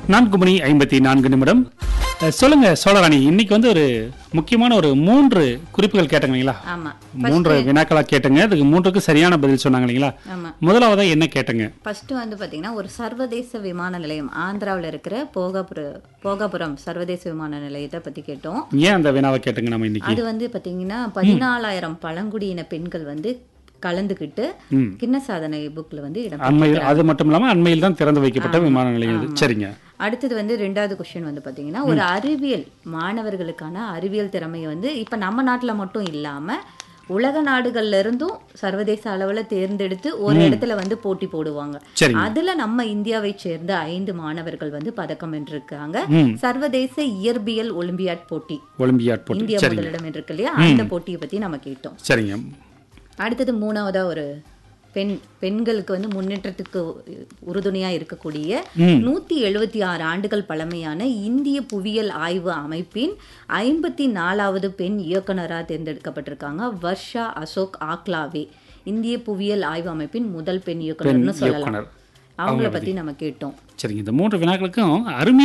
நான்கு மணி ஐம்பத்தி நான்கு நிமிடம் அஹ், சொல்லுங்க சோழராணி இன்னைக்கு வந்து ஒரு முக்கியமான ஒரு மூன்று குறிப்புகள் கேட்டங்க இல்லைங்களா ஆமா மூன்று வினாக்களா கேட்டங்க அதுக்கு மூன்றுக்கு சரியான பதில் சொன்னாங்க இல்லைங்களா ஆமா முதலாவதா என்ன கேட்டங்க ஃபர்ஸ்ட் வந்து பாத்தீங்கன்னா ஒரு சர்வதேச விமான நிலையம் ஆந்திராவில் இருக்கிற போகாபுர போகாபுரம் சர்வதேச விமான நிலையத்தை பத்தி கேட்டோம் ஏன் அந்த வினாவை கேட்டங்க நம்ம இன்னைக்கு அது வந்து பாத்தீங்கன்னா பதினாலாயிரம் பழங்குடியின பெண்கள் வந்து கலந்துக்கிட்டு ம். கிண்ண சாதனை புக்ல வந்து இடம் அண்மையில் அது மட்டும் இல்லாம அண்மையில் தான் திறந்து வைக்கப்பட்ட விமான நிலையம் இது சரிங்க அடுத்தது வந்து ரெண்டாவது கொஸ்டின் வந்து பாத்தீங்கன்னா ஒரு அறிவியல் மாணவர்களுக்கான அறிவியல் திறமையை வந்து இப்ப நம்ம நாட்டுல மட்டும் இல்லாம உலக நாடுகள்ல இருந்தும் சர்வதேச அளவுல தேர்ந்தெடுத்து ஒரு இடத்துல வந்து போட்டி போடுவாங்க சரிங்க அதுல நம்ம இந்தியாவை சேர்ந்த ஐந்து மாணவர்கள் வந்து பதக்கம் வென்றிருக்காங்க ம். சர்வதேச இயற்பியல் ஒலிம்பியாட் போட்டி ஒலிம்பியாட் போட்டி இந்தியா சரிங்க முதலிடம் இருக்கு இல்லையா அந்த போட்டியை பத்தி நம்ம கேட்டோம் சரிங்க அடுத்தது மூணாவதா ஒரு பெண் பெண்களுக்கு வந்து முன்னேற்றத்துக்கு உறுதுணையா இருக்கக்கூடிய ம். நூத்தி எழுபத்தி ஆறு ஆண்டுகள் பழமையான இந்திய புவியியல் ஆய்வு அமைப்பின் ஐம்பத்தி நாலாவது பெண் இயக்குனரா தேர்ந்தெடுக்கப்பட்டிருக்காங்க வர்ஷா அசோக் ஆக்லாவே இந்திய புவியியல் ஆய்வு அமைப்பின் முதல் பெண் இயக்குனர்னு சொல்லலாம் இயக்குனர் அவங்கள பத்தி நம்ம கேட்டோம் சரிங்க இந்த மூன்று வினாக்களுக்கும் அருமையா